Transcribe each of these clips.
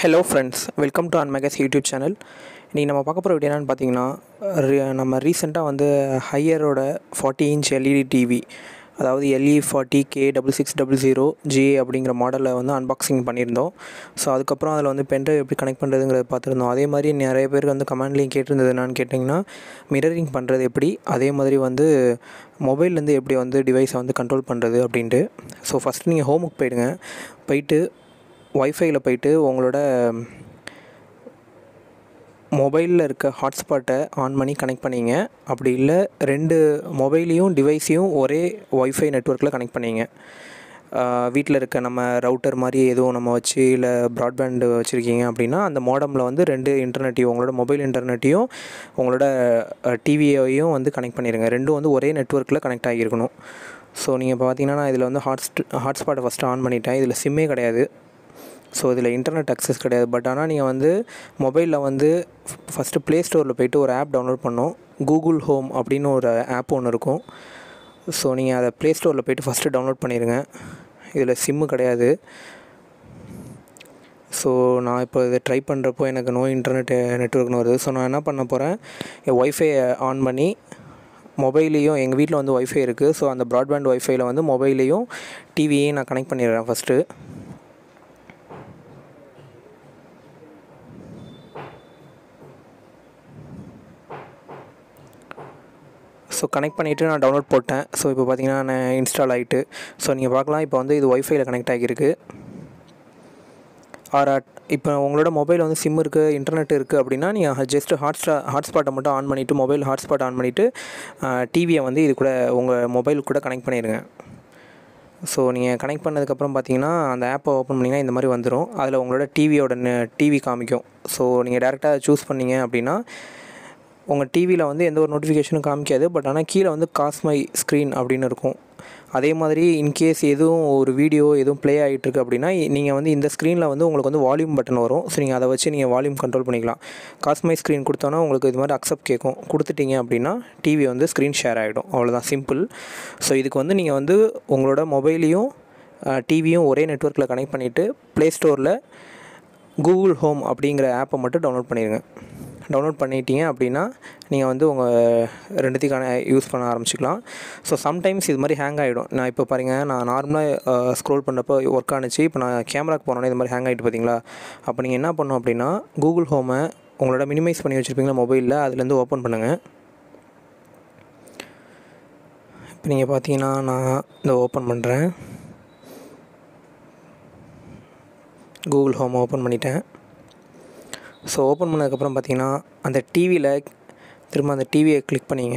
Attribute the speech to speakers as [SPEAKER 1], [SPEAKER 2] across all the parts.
[SPEAKER 1] hello friends welcome to அன்மேகஸ் YouTube channel இன்றைக்கி நம்ம பார்க்க போகிற வீடியோ என்னென்னு பார்த்தீங்கன்னா re- நம்ம ரீசெண்டாக வந்து ஹையரோட ஃபார்ட்டி இன்ச் எல்இடி டிவி அதாவது LE forty K double six double zero G அப்படிங்கிற மாடலில் வந்து அன்பாக்சிங் பண்ணியிருந்தோம் ஸோ அதுக்கப்புறம் அதில் வந்து பென்ட்ரைவ் எப்படி கனெக்ட் பண்ணுறதுங்கிறத பார்த்துருந்தோம் அதே மாதிரி நிறைய பேர் வந்து கமெண்ட்லேயும் கேட்டிருந்தது என்னன்னு கேட்டிங்கன்னா மிரரிங் பண்ணுறது எப்படி அதே மாதிரி வந்து மொபைல்லேருந்து எப்படி வந்து டிவைஸை வந்து கண்ட்ரோல் பண்ணுறது அப்படின்ட்டு ஸோ ஃபஸ்ட்டு நீங்கள் ஹோமுக்கு போயிடுங்க போயிட்டு ஒய்ஃபைல போயிட்டு உங்களோட மொபைலில் இருக்க ஹாட்ஸ்பாட்டை ஆன் பண்ணி கனெக்ட் பண்ணிங்க அப்படி இல்லை ரெண்டு மொபைலையும் டிவைஸையும் ஒரே ஒய்ஃபை நெட்ஒர்க்கில் கனெக்ட் பண்ணிங்க வீட்டில் இருக்க நம்ம ரவுட்டர் மாதிரி எதுவும் நம்ம வச்சு இல்லை ப்ராட்பேண்டு வச்சுருக்கீங்க அப்படின்னா அந்த மோடமில் வந்து ரெண்டு இன்டர்நெட்டையும் உங்களோட மொபைல் இன்டர்நெட்டையும் உங்களோட டிவியையும் வந்து கனெக்ட் பண்ணிடுங்க ரெண்டும் வந்து ஒரே நெட்ஒர்க்கில் கனெக்ட் ஆகியிருக்கணும் ஸோ நீங்கள் பார்த்தீங்கன்னா நான் இதில் வந்து ஹாட்ஸ்ட் ஹாட்ஸ்பாட்டை ஃபஸ்ட்டு ஆன் பண்ணிட்டேன் இதில் சிம்மே கிடையாது ஸோ இதில் இன்டர்நெட் அக்சஸ் கிடையாது பட் ஆனால் நீங்கள் வந்து மொபைலில் வந்து ஃபஸ்ட்டு ப்ளே ஸ்டோரில் போயிட்டு ஒரு ஆப் டவுன்லோட் பண்ணோம் கூகுள் ஹோம் அப்படின்னு ஒரு ஆப் ஒன்று இருக்கும் ஸோ நீங்கள் அதை ப்ளே ஸ்டோரில் போயிட்டு ஃபஸ்ட்டு டவுன்லோட் பண்ணிடுங்க இதில் சிம்மு கிடையாது ஸோ நான் இப்போ இதை ட்ரை பண்ணுறப்போ எனக்கு நோ இன்டர்நெட் நெட்ஒர்க்னு வருது ஸோ நான் என்ன பண்ண போகிறேன் என் ஒய்ஃபையை ஆன் பண்ணி மொபைலையும் எங்கள் வீட்டில் வந்து ஒய்ஃபை இருக்குது ஸோ அந்த ப்ராட்பேண்ட் ஒய்ஃபைல வந்து மொபைலையும் டிவியையும் நான் கனெக்ட் பண்ணிடுறேன் ஃபஸ்ட்டு ஸோ கனெக்ட் பண்ணிவிட்டு நான் டவுன்லோட் போட்டேன் ஸோ இப்போ பார்த்தீங்கன்னா நான் இன்ஸ்டால் ஆகிட்டு ஸோ நீங்கள் பார்க்கலாம் இப்போ வந்து இது ஒய்ஃபைல கனெக்ட் ஆகியிருக்கு ஆர் இப்போ உங்களோட மொபைல் வந்து சிம் இருக்குது இன்டர்நெட் இருக்குது அப்படின்னா நீங்கள் ஜஸ்ட் ஹாட்ஸ்டா ஹாட்ஸ்பாட்டை மட்டும் ஆன் பண்ணிவிட்டு மொபைல் ஹாட்ஸ்பாட் ஆன் பண்ணிவிட்டு டிவியை வந்து இது கூட உங்கள் மொபைல் கூட கனெக்ட் பண்ணிடுங்க ஸோ நீங்கள் கனெக்ட் பண்ணதுக்கப்புறம் பார்த்தீங்கன்னா அந்த ஆப்பை ஓப்பன் பண்ணிங்கன்னா இந்த மாதிரி வந்துடும் அதில் உங்களோட டிவியோட டிவி காமிக்கும் ஸோ நீங்கள் டேரெக்டாக சூஸ் பண்ணீங்க அப்படின்னா உங்கள் டிவியில் வந்து எந்த ஒரு நோட்டிஃபிகேஷனும் காமிக்காது பட் ஆனால் கீழே வந்து காஸ்மை ஸ்க்ரீன் அப்படின்னு இருக்கும் அதே மாதிரி இன்கேஸ் எதுவும் ஒரு வீடியோ எதுவும் ப்ளே ஆகிட்டுருக்கு அப்படின்னா நீங்கள் வந்து இந்த ஸ்க்ரீனில் வந்து உங்களுக்கு வந்து வால்யூம் பட்டன் வரும் ஸோ நீங்கள் அதை வச்சு நீங்கள் வால்யூம் கண்ட்ரோல் பண்ணிக்கலாம் காஸ்மை ஸ்க்ரீன் கொடுத்தோன்னா உங்களுக்கு இது மாதிரி அக்செப்ட் கேட்கும் கொடுத்துட்டீங்க அப்படின்னா டிவி வந்து ஸ்க்ரீன் ஷேர் ஆகிடும் அவ்வளோதான் சிம்பிள் ஸோ இதுக்கு வந்து நீங்கள் வந்து உங்களோட மொபைலையும் டிவியும் ஒரே நெட்ஒர்க்கில் கனெக்ட் பண்ணிவிட்டு ப்ளே ஸ்டோரில் கூகுள் ஹோம் அப்படிங்கிற ஆப்பை மட்டும் டவுன்லோட் பண்ணிடுங்க டவுன்லோட் பண்ணிட்டீங்க அப்படின்னா நீங்கள் வந்து உங்கள் ரெண்டுத்துக்கான யூஸ் பண்ண ஆரம்பிச்சிக்கலாம் ஸோ சம்டைம்ஸ் இது மாதிரி ஹேங் ஆகிடும் நான் இப்போ பாருங்கள் நான் நார்மலாக ஸ்க்ரோல் பண்ணப்போ ஒர்க் ஆனிச்சு இப்போ நான் கேமராக்கு போனோன்னே இது மாதிரி ஹேங் ஆகிட்டு பார்த்தீங்களா அப்போ நீங்கள் என்ன பண்ணணும் அப்படின்னா கூகுள் ஹோமை உங்களோட மினிமைஸ் பண்ணி வச்சுருப்பீங்களா மொபைலில் அதுலேருந்து ஓப்பன் பண்ணுங்கள் இப்போ நீங்கள் பார்த்தீங்கன்னா நான் இந்த ஓப்பன் பண்ணுறேன் கூகுள் ஹோம் ஓப்பன் பண்ணிட்டேன் ஸோ ஓப்பன் பண்ணதுக்கப்புறம் பார்த்தீங்கன்னா அந்த டிவியில் திரும்ப அந்த டிவியை கிளிக் பண்ணிங்க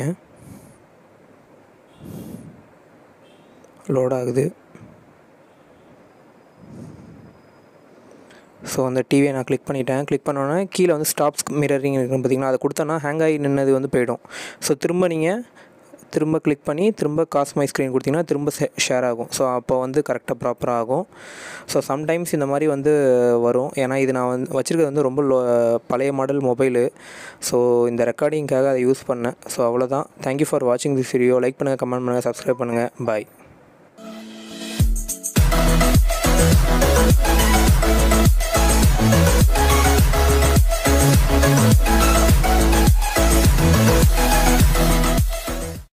[SPEAKER 1] லோட் ஆகுது ஸோ அந்த டிவியை நான் கிளிக் பண்ணிட்டேன் கிளிக் பண்ணோன்னே கீழே வந்து ஸ்டாப்ஸ் மிரரிங் இருக்குன்னு பார்த்தீங்கன்னா அதை கொடுத்தோன்னா ஹேங் ஆகி நின்னது வந்து போயிடும் ஸோ திரும்ப நீங்கள் திரும்ப கிளிக் பண்ணி திரும்ப காஸ்மை ஸ்க்ரீன் கொடுத்தீங்கன்னா திரும்ப ஷேர் ஆகும் ஸோ அப்போ வந்து கரெக்டாக ப்ராப்பராக ஆகும் ஸோ சம்டைம்ஸ் இந்த மாதிரி வந்து வரும் ஏன்னா இது நான் வந்து வச்சுருக்கிறது வந்து ரொம்ப லோ பழைய மாடல் மொபைலு ஸோ இந்த ரெக்கார்டிங்க்காக அதை யூஸ் பண்ணேன் ஸோ அவ்வளோதான் தேங்க்யூ ஃபார் வாட்சிங் திஸ் வீடியோ லைக் பண்ணுங்கள் கமெண்ட் பண்ணுங்கள் சப்ஸ்கிரைப் பண்ணுங்கள் பாய்